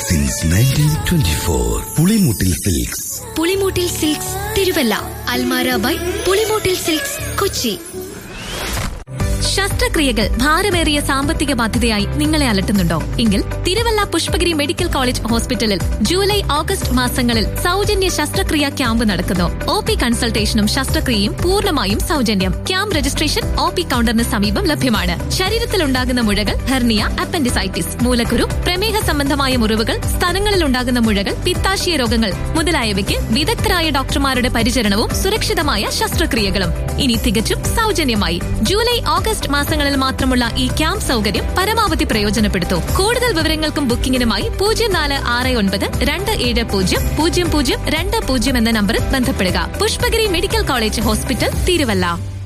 since nineteen twenty four Pulimoottil silks Pulimoottil silks Thiruvalla അൽമാര by Pulimoottil silks Kochi ശസ്ത്രക്രിയകൾ ഭാരമേറിയ സാമ്പത്തിക ബാധ്യതയായി നിങ്ങളെ അലട്ടുന്നുണ്ടോ എങ്കിൽ തിരുവല്ല പുഷ്പഗിരി മെഡിക്കൽ കോളേജ് ഹോസ്പിറ്റലിൽ ജൂലൈ ഓഗസ്റ്റ് മാസങ്ങളിൽ സൗജന്യ ശസ്ത്രക്രിയ ക്യാമ്പ് നടക്കുന്നു ഒ പി കൺസൾട്ടേഷനും ശസ്ത്രക്രിയയും പൂർണ്ണമായും സൗജന്യം ക്യാമ്പ് രജിസ്ട്രേഷൻ ഒ പി കൗണ്ടറിന് സമീപം ലഭ്യമാണ് ശരീരത്തിൽ ഉണ്ടാകുന്ന മുഴകൾ ഹെർണിയ അപ്പൻഡിസൈറ്റിസ് മൂലക്കുരു പ്രമേഹ സംബന്ധമായ മുറിവുകൾ സ്ഥലങ്ങളിൽ ഉണ്ടാകുന്ന മുഴകൾ പിത്താശയ രോഗങ്ങൾ മുതലായവയ്ക്ക് വിദഗ്ധരായ ഡോക്ടർമാരുടെ പരിചരണവും സുരക്ഷിതമായ ശസ്ത്രക്രിയകളും ഇനി തികച്ചും സൗജന്യമായി ജൂലൈ ഓഗസ്റ്റ് മാസങ്ങളിൽ മാത്രമുള്ള ഈ ക്യാമ്പ് സൗകര്യം പരമാവധി പ്രയോജനപ്പെടുത്തൂ കൂടുതൽ വിവരങ്ങൾക്കും ബുക്കിംഗിനുമായി പൂജ്യം നാല് ആറ് ഒൻപത് രണ്ട് ഏഴ് പൂജ്യം പൂജ്യം പൂജ്യം രണ്ട് പൂജ്യം എന്ന നമ്പറിൽ ബന്ധപ്പെടുക Pushpagiri medical college hospital Thiruvalla